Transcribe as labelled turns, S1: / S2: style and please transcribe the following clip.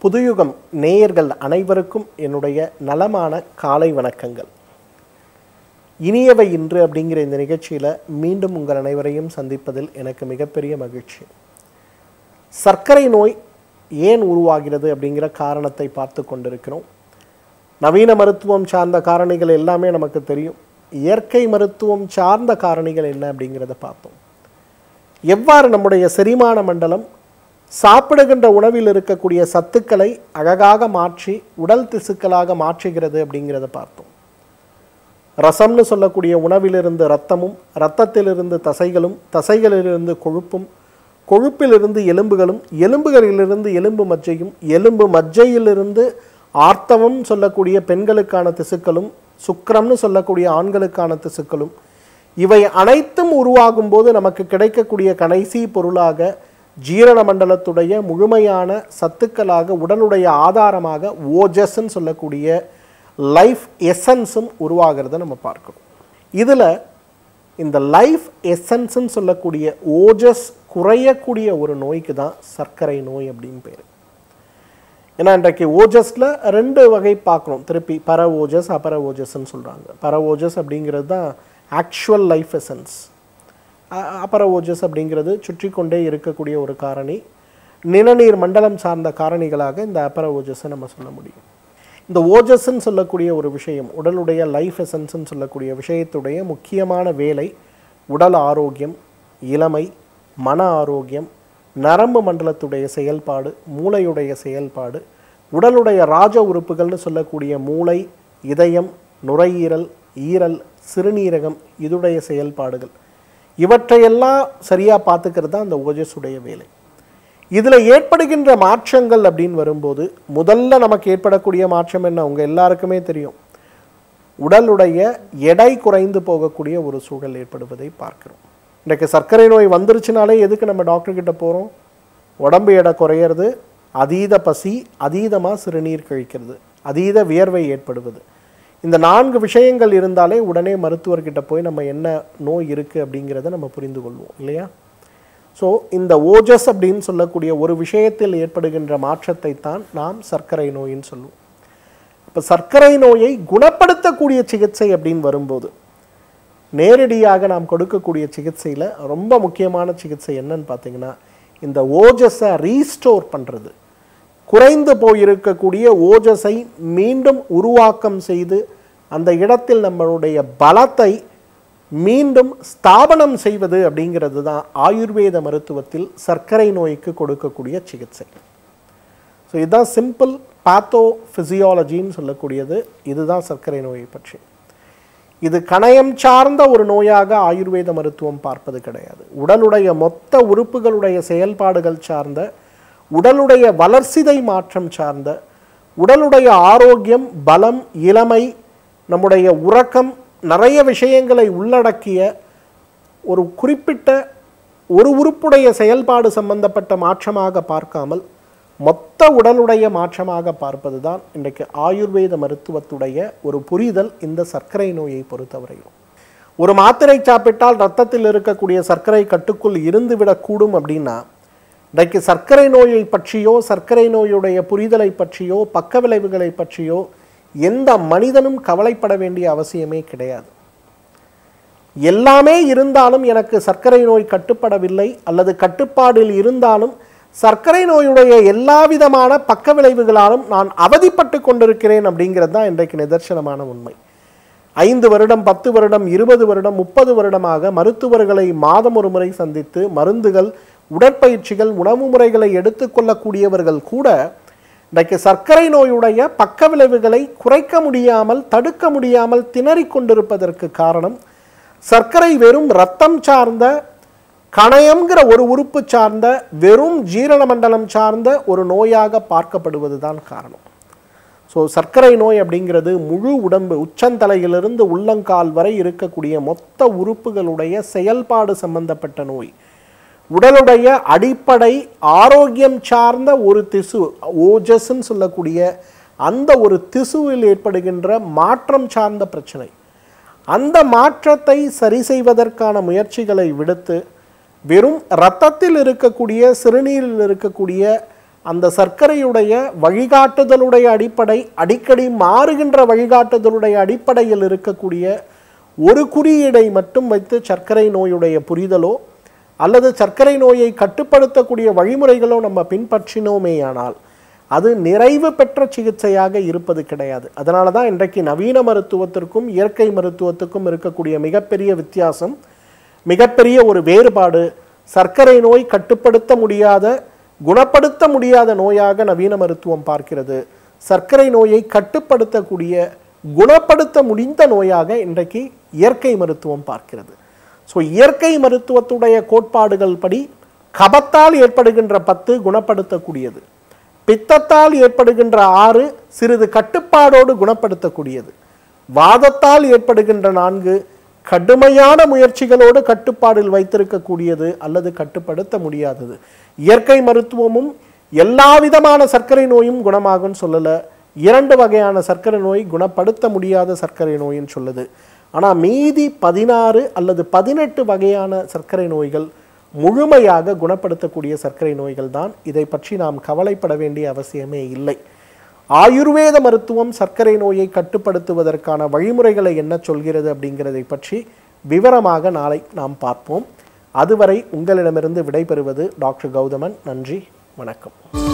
S1: புதுயுகம் நேயர்கள் அனைவருக்கும் என்னுடைய நலமான காலை வணக்கங்கள் இனியவை இன்று அப்படிங்கிற இந்த நிகழ்ச்சியில் மீண்டும் உங்கள் அனைவரையும் சந்திப்பதில் எனக்கு மிகப்பெரிய மகிழ்ச்சி சர்க்கரை நோய் ஏன் உருவாகிறது அப்படிங்கிற காரணத்தை பார்த்து கொண்டிருக்கிறோம் நவீன மருத்துவம் சார்ந்த காரணிகள் எல்லாமே நமக்கு தெரியும் இயற்கை மருத்துவம் சார்ந்த காரணிகள் என்ன அப்படிங்கிறத பார்த்தோம் எவ்வாறு நம்முடைய செரிமான மண்டலம் சாப்பிடுகின்ற உணவில் இருக்கக்கூடிய சத்துக்களை அழகாக மாற்றி உடல் திசுக்களாக மாற்றுகிறது அப்படிங்கிறத பார்த்தோம் ரசம்னு சொல்லக்கூடிய உணவிலிருந்து இரத்தமும் இரத்தத்திலிருந்து தசைகளும் தசைகளிலிருந்து கொழுப்பும் கொழுப்பிலிருந்து எலும்புகளும் எலும்புகளிலிருந்து எலும்பு மஜ்ஜையும் எலும்பு மஜ்ஜையிலிருந்து ஆர்த்தவம் சொல்லக்கூடிய பெண்களுக்கான திசுக்களும் சுக்கிரம்னு சொல்லக்கூடிய ஆண்களுக்கான திசுக்களும் இவை அனைத்தும் உருவாகும் போது நமக்கு கிடைக்கக்கூடிய கடைசி பொருளாக ஜீரண மண்டலத்துடைய முழுமையான சத்துக்களாக உடலுடைய ஆதாரமாக ஓஜஸ்ன்னு சொல்லக்கூடிய லைஃப் எசன்ஸும் உருவாகிறத நம்ம பார்க்கிறோம் இதில் இந்த லைஃப் எசன்ஸ்ன்னு சொல்லக்கூடிய ஓஜஸ் குறையக்கூடிய ஒரு நோய்க்கு தான் சர்க்கரை நோய் அப்படின்னு பேர் ஏன்னா இன்றைக்கு ஓஜஸில் ரெண்டு வகை பார்க்குறோம் திருப்பி பர ஓஜஸ் அபர ஓஜஸ்ன்னு சொல்கிறாங்க பர ஓஜஸ் அப்படிங்கிறது தான் ஆக்சுவல் லைஃப் எசன்ஸ் அபர ஓஜஸ் அப்படிங்கிறது சுற்றி கொண்டே இருக்கக்கூடிய ஒரு காரணி நிணநீர் மண்டலம் சார்ந்த காரணிகளாக இந்த அபர ஓஜஸை நம்ம சொல்ல முடியும் இந்த ஓஜஸ்ன்னு சொல்லக்கூடிய ஒரு விஷயம் உடலுடைய லைஃப் எசன்ஸ்ன்னு சொல்லக்கூடிய விஷயத்துடைய முக்கியமான வேலை உடல் ஆரோக்கியம் இளமை மன ஆரோக்கியம் நரம்பு மண்டலத்துடைய செயல்பாடு மூளையுடைய செயல்பாடு உடலுடைய ராஜ உறுப்புகள்னு சொல்லக்கூடிய மூளை இதயம் நுரையீரல் ஈரல் சிறுநீரகம் இதுடைய செயல்பாடுகள் இவற்றையெல்லாம் சரியாக பார்த்துக்கிறது தான் அந்த ஓஜஸுடைய வேலை இதில் ஏற்படுகின்ற மாற்றங்கள் அப்படின்னு வரும்போது முதல்ல நமக்கு ஏற்படக்கூடிய மாற்றம் என்ன உங்கள் எல்லாருக்குமே தெரியும் உடலுடைய எடை குறைந்து போகக்கூடிய ஒரு சூழல் ஏற்படுவதை பார்க்கிறோம் இன்றைக்கு சர்க்கரை நோய் வந்துருச்சுனாலே எதுக்கு நம்ம டாக்டர் கிட்ட போகிறோம் உடம்பு எடை குறையிறது அதீத பசி அதீதமாக சிறுநீர் கழிக்கிறது அதீத வியர்வை ஏற்படுவது இந்த நான்கு விஷயங்கள் இருந்தாலே உடனே மருத்துவர்கிட்ட போய் நம்ம என்ன நோய் இருக்குது அப்படிங்கிறத நம்ம புரிந்து கொள்வோம் இல்லையா ஸோ இந்த ஓஜஸ் அப்படின்னு சொல்லக்கூடிய ஒரு விஷயத்தில் ஏற்படுகின்ற மாற்றத்தை தான் நாம் சர்க்கரை நோயின்னு சொல்லுவோம் இப்போ சர்க்கரை நோயை குணப்படுத்தக்கூடிய சிகிச்சை அப்படின்னு வரும்போது நேரடியாக நாம் கொடுக்கக்கூடிய சிகிச்சையில் ரொம்ப முக்கியமான சிகிச்சை என்னன்னு பார்த்தீங்கன்னா இந்த ஓஜஸை ரீஸ்டோர் பண்ணுறது குறைந்து போயிருக்கக்கூடிய ஓஜஸை மீண்டும் உருவாக்கம் செய்து அந்த இடத்தில் நம்மளுடைய பலத்தை மீண்டும் ஸ்தாபனம் செய்வது அப்படிங்கிறது தான் ஆயுர்வேத மருத்துவத்தில் சர்க்கரை நோய்க்கு கொடுக்கக்கூடிய சிகிச்சை ஸோ இதுதான் சிம்பிள் பேத்தோ ஃபிசியாலஜின்னு சொல்லக்கூடியது இதுதான் சர்க்கரை நோயை பற்றி இது கணையம் சார்ந்த ஒரு நோயாக ஆயுர்வேத மருத்துவம் பார்ப்பது கிடையாது உடலுடைய மொத்த உறுப்புகளுடைய செயல்பாடுகள் சார்ந்த உடலுடைய வளர்சிதை மாற்றம் சார்ந்த உடலுடைய ஆரோக்கியம் பலம் இளமை நம்முடைய உறக்கம் நிறைய விஷயங்களை உள்ளடக்கிய ஒரு குறிப்பிட்ட ஒரு உறுப்புடைய செயல்பாடு சம்பந்தப்பட்ட மாற்றமாக பார்க்காமல் மொத்த உடலுடைய மாற்றமாக பார்ப்பது தான் இன்றைக்கு ஆயுர்வேத மருத்துவத்துடைய ஒரு புரிதல் இந்த சர்க்கரை நோயை பொறுத்தவரையும் ஒரு மாத்திரை சாப்பிட்டால் ரத்தத்தில் இருக்கக்கூடிய சர்க்கரை கட்டுக்குள் இருந்துவிடக்கூடும் அப்படின்னா இன்றைக்கு சர்க்கரை நோயை பற்றியோ சர்க்கரை நோயுடைய புரிதலை பற்றியோ பக்க விளைவுகளை பற்றியோ எந்த மனிதனும் கவலைப்பட வேண்டிய அவசியமே கிடையாது எல்லாமே இருந்தாலும் எனக்கு சர்க்கரை நோய் கட்டுப்படவில்லை அல்லது கட்டுப்பாடில் இருந்தாலும் சர்க்கரை நோயுடைய எல்லா விதமான பக்க விளைவுகளாலும் நான் அவதிப்பட்டு கொண்டிருக்கிறேன் அப்படிங்கிறது தான் இன்றைக்கு நிதர்சனமான உண்மை ஐந்து வருடம் பத்து வருடம் இருபது வருடம் முப்பது வருடமாக மருத்துவர்களை மாதம் ஒரு முறை சந்தித்து மருந்துகள் உடற்பயிற்சிகள் உணவு முறைகளை எடுத்துக்கொள்ளக்கூடியவர்கள் கூட இன்றைக்கு சர்க்கரை நோயுடைய பக்க விளைவுகளை குறைக்க முடியாமல் தடுக்க முடியாமல் திணறிக் கொண்டிருப்பதற்கு காரணம் சர்க்கரை வெறும் ரத்தம் சார்ந்த கணையம்ங்கிற ஒரு உறுப்பு சார்ந்த வெறும் ஜீரண மண்டலம் சார்ந்த ஒரு நோயாக பார்க்கப்படுவது தான் காரணம் ஸோ சர்க்கரை நோய் அப்படிங்கிறது முழு உடம்பு உச்சந்தலையிலிருந்து உள்ளங்கால் வரை இருக்கக்கூடிய மொத்த உறுப்புகளுடைய செயல்பாடு சம்பந்தப்பட்ட நோய் உடலுடைய அடிப்படை ஆரோக்கியம் சார்ந்த ஒரு திசு ஓஜஸ்ன்னு சொல்லக்கூடிய அந்த ஒரு திசுவில் ஏற்படுகின்ற மாற்றம் சார்ந்த பிரச்சனை அந்த மாற்றத்தை சரி செய்வதற்கான முயற்சிகளை விடுத்து வெறும் இரத்தத்தில் இருக்கக்கூடிய சிறுநீரில் இருக்கக்கூடிய அந்த சர்க்கரையுடைய வழிகாட்டுதலுடைய அடிப்படை அடிக்கடி மாறுகின்ற வழிகாட்டுதலுடைய அடிப்படையில் இருக்கக்கூடிய ஒரு குறியீடை மட்டும் வைத்து சர்க்கரை நோயுடைய புரிதலோ அல்லது சர்க்கரை நோயை கட்டுப்படுத்தக்கூடிய வழிமுறைகளோ நம்ம பின்பற்றினோமேயானால் அது நிறைவு பெற்ற சிகிச்சையாக இருப்பது கிடையாது அதனால தான் இன்றைக்கு நவீன மருத்துவத்திற்கும் இயற்கை மருத்துவத்துக்கும் இருக்கக்கூடிய மிகப்பெரிய வித்தியாசம் மிகப்பெரிய ஒரு வேறுபாடு சர்க்கரை நோய் கட்டுப்படுத்த முடியாத குணப்படுத்த முடியாத நோயாக நவீன மருத்துவம் பார்க்கிறது சர்க்கரை நோயை கட்டுப்படுத்தக்கூடிய குணப்படுத்த முடிந்த நோயாக இன்றைக்கு இயற்கை மருத்துவம் பார்க்கிறது ஸோ இயற்கை மருத்துவத்துடைய கோட்பாடுகள் படி கபத்தால் ஏற்படுகின்ற பத்து குணப்படுத்தக்கூடியது பித்தத்தால் ஏற்படுகின்ற ஆறு சிறிது கட்டுப்பாடோடு குணப்படுத்தக்கூடியது வாதத்தால் ஏற்படுகின்ற நான்கு கடுமையான முயற்சிகளோடு கட்டுப்பாடில் வைத்திருக்கக்கூடியது அல்லது கட்டுப்படுத்த முடியாதது இயற்கை மருத்துவமும் எல்லா விதமான சர்க்கரை நோயும் குணமாகும்னு சொல்லலை இரண்டு வகையான சர்க்கரை நோய் குணப்படுத்த முடியாத சர்க்கரை நோயின்னு சொல்லுது ஆனால் மீதி பதினாறு அல்லது பதினெட்டு வகையான சர்க்கரை நோய்கள் முழுமையாக குணப்படுத்தக்கூடிய சர்க்கரை நோய்கள் தான் இதை பற்றி நாம் கவலைப்பட வேண்டிய அவசியமே இல்லை ஆயுர்வேத மருத்துவம் சர்க்கரை நோயை கட்டுப்படுத்துவதற்கான வழிமுறைகளை என்ன சொல்கிறது அப்படிங்கிறதை பற்றி விவரமாக நாளை நாம் பார்ப்போம் அதுவரை உங்களிடமிருந்து விடைபெறுவது டாக்டர் கௌதமன் நன்றி வணக்கம்